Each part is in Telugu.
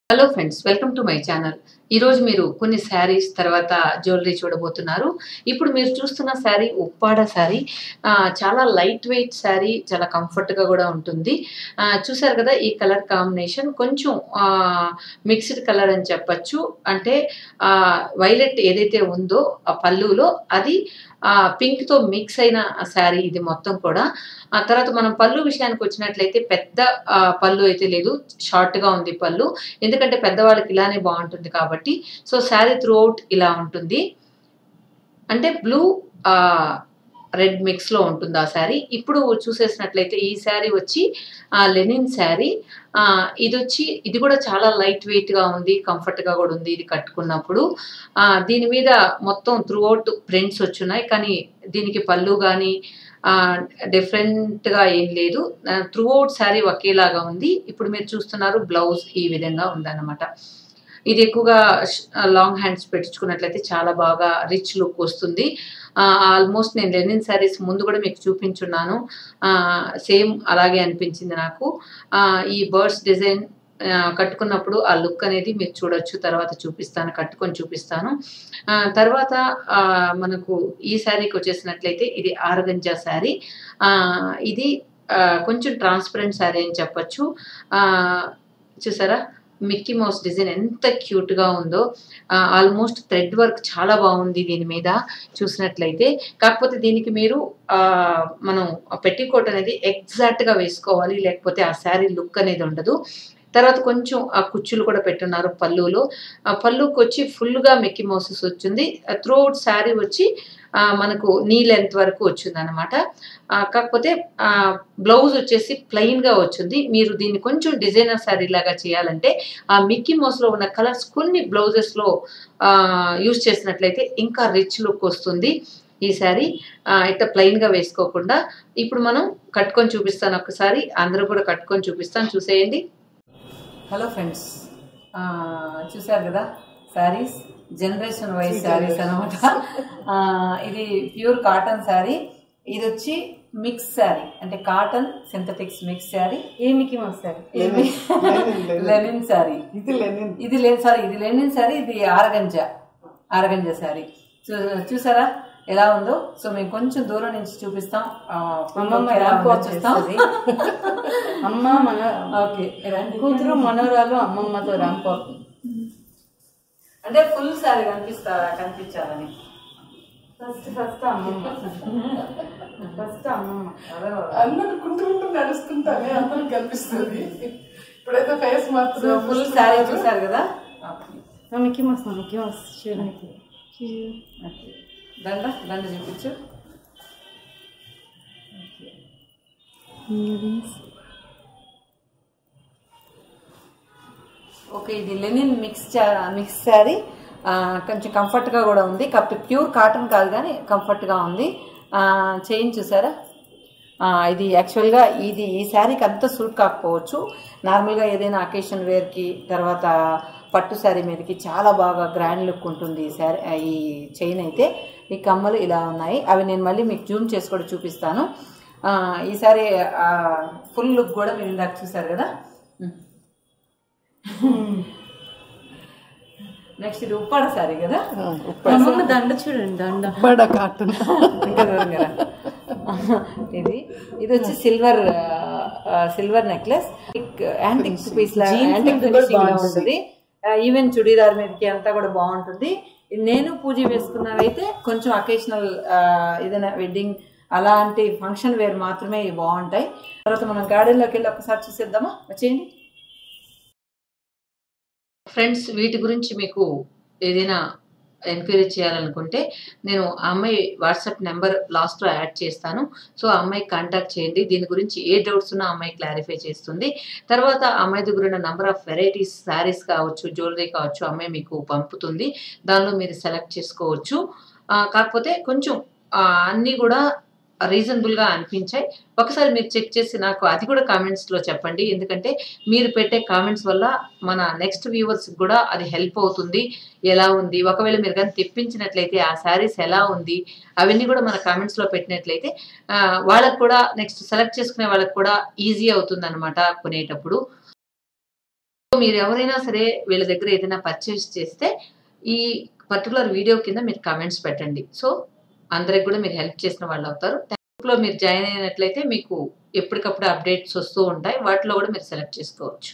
Hello friends welcome to my channel ఈరోజు మీరు కొన్ని శారీస్ తర్వాత జ్యువెలరీ చూడబోతున్నారు ఇప్పుడు మీరు చూస్తున్న శారీ ఉప్పాడ శారీ ఆ, చాలా లైట్ వెయిట్ శారీ చాలా కంఫర్ట్గా కూడా ఉంటుంది ఆ, చూసారు కదా ఈ కలర్ కాంబినేషన్ కొంచెం మిక్స్డ్ కలర్ అని చెప్పచ్చు అంటే వైలెట్ ఏదైతే ఉందో ఆ పళ్ళులో అది ఆ, pink తో మిక్స్ అయిన శారీ ఇది మొత్తం కూడా ఆ తర్వాత మనం పళ్ళు విషయానికి వచ్చినట్లయితే పెద్ద ఆ, పళ్ళు అయితే లేదు షార్ట్ గా ఉంది పళ్ళు ఎందుకంటే పెద్దవాళ్ళకి ఇలానే బాగుంటుంది కాబట్టి సో శారీ త్రూ అవుట్ ఇలా ఉంటుంది అంటే బ్లూ రెడ్ మిక్స్ లో ఉంటుంది ఆ శారీ ఇప్పుడు చూసేసినట్లయితే ఈ శారీ వచ్చి లెనిన్ శారీ ఇది వచ్చి ఇది కూడా చాలా లైట్ వెయిట్ గా ఉంది కంఫర్ట్ గా కూడా ఉంది ఇది కట్టుకున్నప్పుడు ఆ, దీని మీద మొత్తం త్రూ అవుట్ ప్రింట్స్ వచ్చున్నాయి కానీ దీనికి పళ్ళు కానీ డిఫరెంట్ గా ఏం లేదు త్రూ అవుట్ శారీ ఒకేలాగా ఉంది ఇప్పుడు మీరు చూస్తున్నారు బ్లౌజ్ ఈ విధంగా ఉందన్నమాట ఇది ఎక్కువగా లాంగ్ హ్యాండ్స్ పెట్టించుకున్నట్లయితే చాలా బాగా రిచ్ లుక్ వస్తుంది ఆల్మోస్ట్ నేను లెనిన్ శారీస్ ముందు కూడా మీకు చూపించున్నాను సేమ్ అలాగే అనిపించింది నాకు ఆ, ఈ బర్డ్స్ డిజైన్ కట్టుకున్నప్పుడు ఆ లుక్ అనేది మీరు చూడొచ్చు తర్వాత చూపిస్తాను కట్టుకొని చూపిస్తాను ఆ, తర్వాత ఆ, మనకు ఈ శారీకి వచ్చేసినట్లయితే ఇది ఆరగంజా శారీ ఆ, ఇది ఆ, కొంచెం ట్రాన్స్పరెంట్ శారీ అని చెప్పొచ్చు ఆ, చూసారా మిక్కీ మౌస్ డిజైన్ ఎంత క్యూట్ గా ఉందో ఆల్మోస్ట్ థ్రెడ్ వర్క్ చాలా బాగుంది దీని మీద చూసినట్లయితే కాకపోతే దీనికి మీరు ఆ, మనం పెట్టికోట్ అనేది ఎగ్జాక్ట్ గా వేసుకోవాలి లేకపోతే ఆ శారీ లుక్ అనేది ఉండదు తర్వాత కొంచెం ఆ కుచ్చులు కూడా పెట్టున్నారు పళ్ళులో ఆ పళ్ళుకి వచ్చి full గా మిక్కీ మౌసెస్ వచ్చింది త్రూ అవుట్ శారీ వచ్చి ఆ, మనకు నీ లెంత్ వరకు వచ్చింది అనమాట కాకపోతే బ్లౌజ్ వచ్చేసి plain గా వచ్చింది మీరు దీన్ని కొంచెం డిజైనర్ శారీ లాగా చేయాలంటే ఆ మిక్కీ మౌస్ లో ఉన్న కలర్స్ కొన్ని బ్లౌజెస్ లో యూజ్ చేసినట్లయితే ఇంకా రిచ్ లుక్ వస్తుంది ఈ శారీ ఇట్లా ప్లెయిన్ గా వేసుకోకుండా ఇప్పుడు మనం కట్టుకొని చూపిస్తాను ఒకసారి అందరూ కూడా కట్టుకొని చూపిస్తాను చూసేయండి హలో ఫ్రెండ్స్ చూసారు కదా శారీస్ జనరేషన్ వైజ్ శారీస్ అనమాట ఇది ప్యూర్ కాటన్ శారీ ఇది వచ్చి మిక్స్ శారీ అంటే కాటన్ సింథటిక్స్ మిక్స్ శారీ ఏమికి మోస్తారు లెనిన్ శారీ ఇది లెనిన్ ఇది లేదు సారీ ఇది లెనిన్ శారీ ఇది ఆరగంజ ఆరగంజ శారీ చూ- చూసారా ఎలా ఉందో సో మేము కొంచెం దూరం నుంచి చూపిస్తాం ఆ, అమ్మమ్మ ఎలా ర్యాంప్ ఉందో వాక్ చూస్తాం అమ్మ మన ఓకే రండి. కూతురు మనవరాలు అమ్మమ్మతో ర్యాంప్ వాక్ అంటే ఫుల్ శారీ కనిపిస్తా కనిపించాలని ఫస్ట్ ఫస్ట్ అమ్మమ్మ ఫస్ట్ అమ్మమ్మ అదే అందరు కుంటుకుంటూ నడుస్తుంటానే అందరూ కనిపిస్తుంది ఇప్పుడైతే ఫేస్ సో మాత్రం ఫుల్ శారీ చూసారు కదా మిక్కి మోస్ మిక్కి మోస్ చూడడానికి ఓకే. దండ దండ చూపించు ఓకే ఇది లెనిన్ మిక్స్ మిక్స్ శారీ ఆ, కొంచెం కంఫర్ట్గా కూడా ఉంది కాకపోతే ప్యూర్ కాటన్ కాదు కానీ కంఫర్ట్గా ఉంది చైన్ చూసారా ఆ, ఇది యాక్చువల్గా ఇది ఈ శారీకి అంత సూట్ కాకపోవచ్చు నార్మల్గా ఏదైనా అకేషన్ వేర్కి తర్వాత పట్టు శారీ మీదకి చాలా బాగా గ్రాండ్ లుక్ ఉంటుంది ఈ శారీ ఆ, ఈ చైన్ అయితే ఈ కమ్మలు ఇలా ఉన్నాయి అవి నేను మళ్ళీ మీకు జూమ్ చేసి కూడా చూపిస్తాను ఆ, ఈ శారీ ఫుల్ లుక్ కూడా మీరు ఇందాక చూసారు కదా నెక్స్ట్ ఇది ఉప్పాడ శారీ కదా అమ్మమ్మ దండ చూడండి దండ బడ కాటన్ ఇంకా దూరంగా రా. ఇది ఇది వచ్చి silver silver necklace antique piece antique finishing లో ఉంటుంది ఈవెన్ చుడీదార్ మీదకి అంతా కూడా బాగుంటుంది ఇది నేను పూజ వేసుకున్నవైతే కొంచెం అకేషనల్ ఏదైనా వెడ్డింగ్ అలాంటి ఫంక్షన్ వేర్ మాత్రమే ఇవి బాగుంటాయి తర్వాత మనం గార్డెన్ లోకి వెళ్ళి ఒకసారి చూసేద్దామా వచ్చేయండి ఫ్రెండ్స్ వీటి గురించి మీకు ఏదైనా ఎంక్వైరీ చేయాలనుకుంటే నేను ఆ అమ్మాయి వాట్సాప్ నెంబర్ లాస్ట్లో యాడ్ చేస్తాను సో ఆ అమ్మాయికి కాంటాక్ట్ చేయండి దీని గురించి ఏ డౌట్స్ ఉన్నా ఆ అమ్మాయి క్లారిఫై చేస్తుంది తర్వాత ఆ అమ్మాయి దగ్గర ఉన్న నెంబర్ ఆఫ్ వెరైటీస్ శారీస్ కావచ్చు జ్యువెలరీ కావచ్చు ఆ అమ్మాయి మీకు పంపుతుంది దానిలో మీరు సెలెక్ట్ చేసుకోవచ్చు ఆ, కాకపోతే కొంచెం ఆ, అన్నీ కూడా రీజనబుల్ గా అనిపించాయి ఒకసారి మీరు చెక్ చేసి నాకు అది కూడా కామెంట్స్ లో చెప్పండి ఎందుకంటే మీరు పెట్టే కామెంట్స్ వల్ల మన నెక్స్ట్ వ్యూవర్స్ కూడా అది హెల్ప్ అవుతుంది ఎలా ఉంది ఒకవేళ మీరు కానీ తెప్పించినట్లయితే ఆ శారీస్ ఎలా ఉంది అవన్నీ కూడా మన కామెంట్స్ లో పెట్టినట్లయితే ఆ, వాళ్ళకు కూడా నెక్స్ట్ సెలెక్ట్ చేసుకునే వాళ్ళకి కూడా ఈజీ అవుతుంది అనమాట కొనేటప్పుడు మీరు ఎవరైనా సరే వీళ్ళ దగ్గర ఏదైనా పర్చేస్ చేస్తే ఈ పర్టికులర్ వీడియో కింద మీరు కామెంట్స్ పెట్టండి సో అందరికి కూడా మీరు హెల్ప్ చేసిన వాళ్ళు అవుతారు లో మీరు జాయిన్ అయినట్లయితే మీకు ఎప్పటికప్పుడు అప్డేట్స్ వస్తూ ఉంటాయి వాటిలో కూడా మీరు సెలెక్ట్ చేసుకోవచ్చు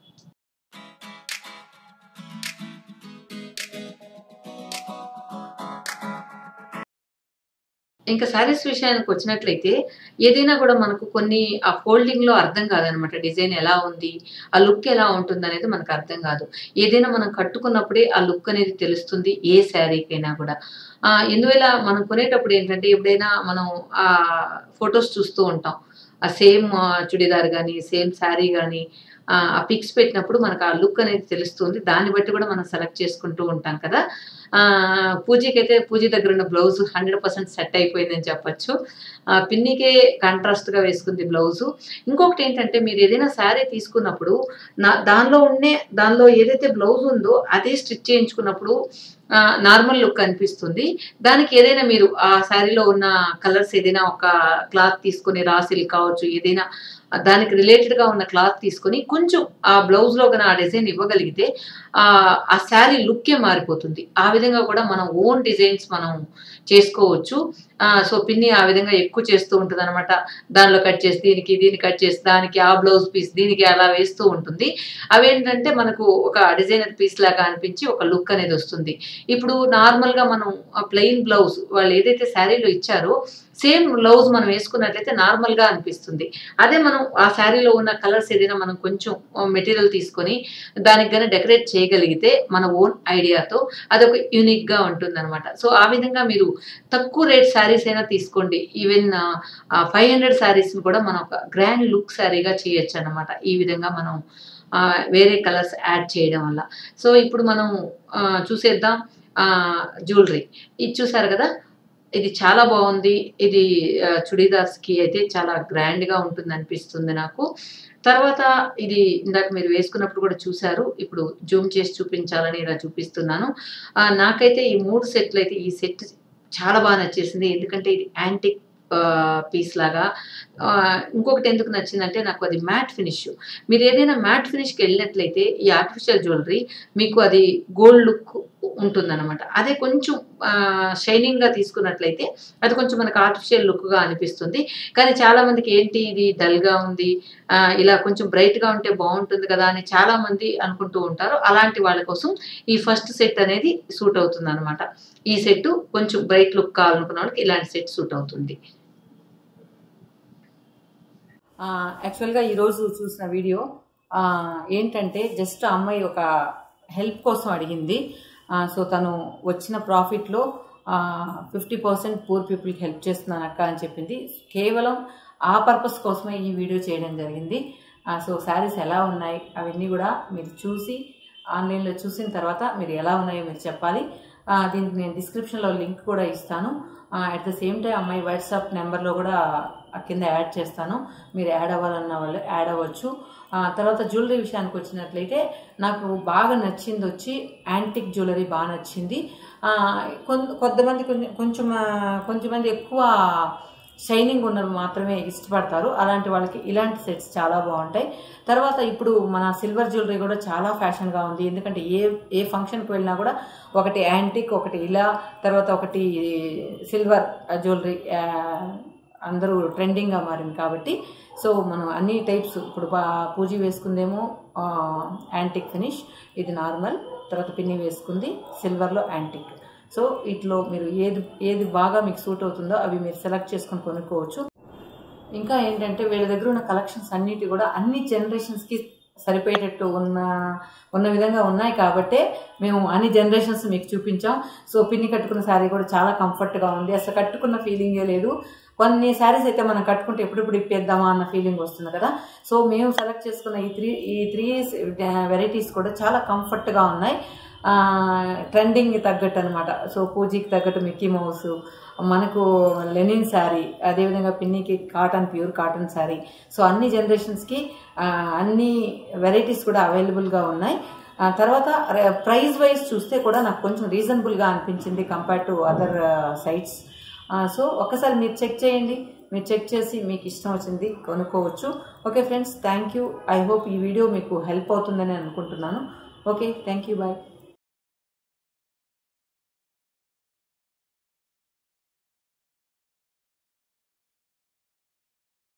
ఇంకా శారీస్ విషయానికి వచ్చినట్లయితే ఏదైనా కూడా మనకు కొన్ని ఆ ఫోల్డింగ్ లో అర్థం కాదనమాట డిజైన్ ఎలా ఉంది ఆ లుక్ ఎలా ఉంటుంది అనేది మనకు అర్థం కాదు ఏదైనా మనం కట్టుకున్నప్పుడే ఆ లుక్ అనేది తెలుస్తుంది ఏ శారీకైనా కూడా ఆ ఎందువల్ల మనం కొనేటప్పుడు ఏంటంటే ఎప్పుడైనా మనం ఆ ఫొటోస్ చూస్తూ ఉంటాం ఆ సేమ్ చుడిదార్ కానీ సేమ్ శారీ కానీ ఆ పిక్స్ పెట్టినప్పుడు మనకు ఆ లుక్ అనేది తెలుస్తుంది దాన్ని బట్టి కూడా మనం సెలెక్ట్ చేసుకుంటూ ఉంటాం కదా ఆ పూజకి అయితే పూజ దగ్గర ఉన్న బ్లౌజ్ హండ్రెడ్ పర్సెంట్ సెట్ అయిపోయిందని చెప్పొచ్చు ఆ పిన్నికే కాంట్రాస్ట్ గా వేసుకుంది బ్లౌజ్ ఇంకొకటి ఏంటంటే మీరు ఏదైనా శారీ తీసుకున్నప్పుడు నా దానిలో ఉండే దానిలో ఏదైతే బ్లౌజ్ ఉందో అదే స్టిచ్ చేయించుకున్నప్పుడు నార్మల్ లుక్ అనిపిస్తుంది దానికి ఏదైనా మీరు ఆ శారీలో ఉన్న కలర్స్ ఏదైనా ఒక క్లాత్ తీసుకొని రా సిల్క్ కావచ్చు ఏదైనా దానికి రిలేటెడ్ గా ఉన్న క్లాత్ తీసుకొని కొంచెం ఆ బ్లౌజ్ లో కన్నా ఆ డిజైన్ ఇవ్వగలిగితే ఆ ఆ శారీ లుక్కే మారిపోతుంది ఆ విధంగా కూడా మనం ఓన్ డిజైన్స్ మనం చేసుకోవచ్చు ఆ సో పిన్ని ఆ విధంగా ఎక్కువ చేస్తూ ఉంటుంది అనమాట దానిలో కట్ చేసి దీనికి దీన్ని కట్ చేసి దానికి ఆ బ్లౌజ్ పీస్ దీనికి అలా వేస్తూ ఉంటుంది అవేంటంటే మనకు ఒక డిజైనర్ పీస్ లాగా అనిపించి ఒక లుక్ అనేది వస్తుంది ఇప్పుడు నార్మల్ గా మనం ప్లెయిన్ బ్లౌజ్ వాళ్ళు ఏదైతే శారీలో ఇచ్చారో సేమ్ బ్లౌజ్ మనం వేసుకున్నట్లయితే నార్మల్ గా అనిపిస్తుంది అదే మనం ఆ శారీలో ఉన్న కలర్స్ ఏదైనా మనం కొంచెం మెటీరియల్ తీసుకొని దానికి గానీ డెకరేట్ చేయగలిగితే మన ఓన్ ఐడియాతో అదొక యూనిక్ గా ఉంటుంది అనమాట సో ఆ విధంగా మీరు తక్కువ రేట్ శారీస్ అయినా తీసుకోండి ఈవెన్ ఫైవ్ హండ్రెడ్ శారీస్ కూడా మనం ఒక గ్రాండ్ లుక్ శారీగా చేయొచ్చు అనమాట ఈ విధంగా మనం ఆ, వేరే కలర్స్ యాడ్ చేయడం వల్ల సో ఇప్పుడు మనం ఆ, చూసేద్దాం జ్యువెలరీ ఇది చూసారు కదా ఇది చాలా బాగుంది ఇది ఆ, చుడీదార్స్ కి అయితే చాలా గ్రాండ్ గా ఉంటుంది అనిపిస్తుంది నాకు తర్వాత ఇది ఇందాక మీరు వేసుకున్నప్పుడు కూడా చూసారు ఇప్పుడు జూమ్ చేసి చూపించాలని ఇలా చూపిస్తున్నాను ఆ, నాకైతే ఈ మూడు సెట్లు అయితే ఈ సెట్ చాలా బాగా నచ్చేసింది ఎందుకంటే ఇది యాంటిక్ పీస్ లాగా ఆ, ఇంకొకటి ఎందుకు నచ్చిందంటే నాకు అది మ్యాట్ ఫినిష్ మీరు ఏదైనా మ్యాట్ ఫినిష్కి వెళ్ళినట్లయితే ఈ ఆర్టిఫిషియల్ జ్యువెలరీ మీకు అది గోల్డ్ లుక్ ఉంటుందన్నమాట అదే కొంచెం షైనింగ్ గా తీసుకున్నట్లయితే అది కొంచెం మనకు ఆర్టిఫిషియల్ లుక్ గా అనిపిస్తుంది కానీ చాలా మందికి ఏంటి ఇది డల్ గా ఉంది ఆ, ఇలా కొంచెం బ్రైట్ గా ఉంటే బాగుంటుంది కదా అని చాలా మంది అనుకుంటూ ఉంటారు అలాంటి వాళ్ళ కోసం ఈ ఫస్ట్ సెట్ అనేది సూట్ అవుతుంది అనమాట ఈ సెట్ కొంచెం బ్రైట్ లుక్ కావాలనుకున్న వాళ్ళకి ఇలాంటి సెట్ సూట్ అవుతుంది యాక్చువల్గా ఈరోజు చూసిన వీడియో ఆ, ఏంటంటే జస్ట్ ఆ అమ్మాయి ఒక హెల్ప్ కోసం అడిగింది ఆ, సో తను వచ్చిన ప్రాఫిట్లో ఫిఫ్టీ పర్సెంట్ పూర్ పీపుల్కి హెల్ప్ చేస్తున్నాను అక్క అని చెప్పింది కేవలం ఆ పర్పస్ కోసమే ఈ వీడియో చేయడం జరిగింది ఆ, సో శారీస్ ఎలా ఉన్నాయి అవన్నీ కూడా మీరు చూసి ఆన్లైన్లో చూసిన తర్వాత మీరు ఎలా ఉన్నాయో మీరు చెప్పాలి ఆ, దీనికి నేను డిస్క్రిప్షన్లో లింక్ కూడా ఇస్తాను అట్ ద సేమ్ టైం అమ్మాయి వాట్సాప్ నెంబర్లో కూడా ఆ కింద యాడ్ చేస్తాను మీరు యాడ్ అవ్వాలన్న వాళ్ళు యాడ్ అవ్వచ్చు ఆ, తర్వాత జ్యువెలరీ విషయానికి వచ్చినట్లయితే నాకు బాగా నచ్చింది వచ్చి యాంటిక్ జ్యువెలరీ బాగా నచ్చింది ఆ, కొన్- కొంతమంది కొంచెం కొంచెం ఆ, కొంతమంది ఎక్కువ షైనింగ్ ఉన్నవి మాత్రమే ఇష్టపడతారు అలాంటి వాళ్ళకి ఇలాంటి సెట్స్ చాలా బాగుంటాయి తర్వాత ఇప్పుడు మన సిల్వర్ జ్యువెలరీ కూడా చాలా ఫ్యాషన్గా ఉంది ఎందుకంటే ఏ ఏ ఫంక్షన్కి వెళ్ళినా కూడా ఒకటి యాంటిక్ ఒకటి ఇలా తర్వాత ఒకటి సిల్వర్ జ్యువెలరీ అందరూ ట్రెండింగ్గా మారింది కాబట్టి సో మనం అన్ని టైప్స్ ఇప్పుడు పా- పూజ వేసుకుందేమో యాంటిక్ ఫినిష్ ఇది నార్మల్ తర్వాత పిన్ని వేసుకుంది సిల్వర్లో యాంటిక్ సో ఇట్లో మీరు ఏది ఏది బాగా మీకు సూట్ అవుతుందో అవి మీరు సెలెక్ట్ చేసుకొని కొనుక్కోవచ్చు ఇంకా ఏంటంటే వీళ్ళ దగ్గర ఉన్న కలెక్షన్స్ అన్నిటి కూడా అన్ని జనరేషన్స్కి సరిపోయేటట్టు ఉన్న ఉన్న విధంగా ఉన్నాయి కాబట్టే మేము అన్ని జనరేషన్స్ మీకు చూపించాం సో పిన్ని కట్టుకున్న శారీ కూడా చాలా కంఫర్ట్గా ఉంది అసలు కట్టుకున్న ఫీలింగే లేదు కొన్ని శారీస్ అయితే మనం కట్టుకుంటే ఎప్పుడెప్పుడు ఇప్పేద్దామా అన్న ఫీలింగ్ వస్తుంది కదా సో మేము సెలెక్ట్ చేసుకున్న ఈ త్రీ ఈ త్రీ వెరైటీస్ కూడా చాలా కంఫర్ట్గా ఉన్నాయి ట్రెండింగ్ తగ్గట్టు అనమాట సో పూజకి తగ్గట్టు మిక్కీ మౌస్ మనకు లెనిన్ శారీ అదేవిధంగా పిన్నికి cotton pure cotton sari so అన్ని జనరేషన్స్కి అన్ని వెరైటీస్ కూడా అవైలబుల్గా ఉన్నాయి ఆ తర్వాత ప్రైస్ వైజ్ చూస్తే కూడా నాకు కొంచెం రీజనబుల్గా అనిపించింది compare to other sites so ఒక్కసారి మీరు చెక్ చేయండి మీరు చెక్ చేసి మీకు ఇష్టం వచ్చింది కొనుక్కోవచ్చు okay friends thank you I hope ఈ వీడియో మీకు హెల్ప్ అవుతుందని అనుకుంటున్నాను ఓకే థ్యాంక్ యూ బాయ్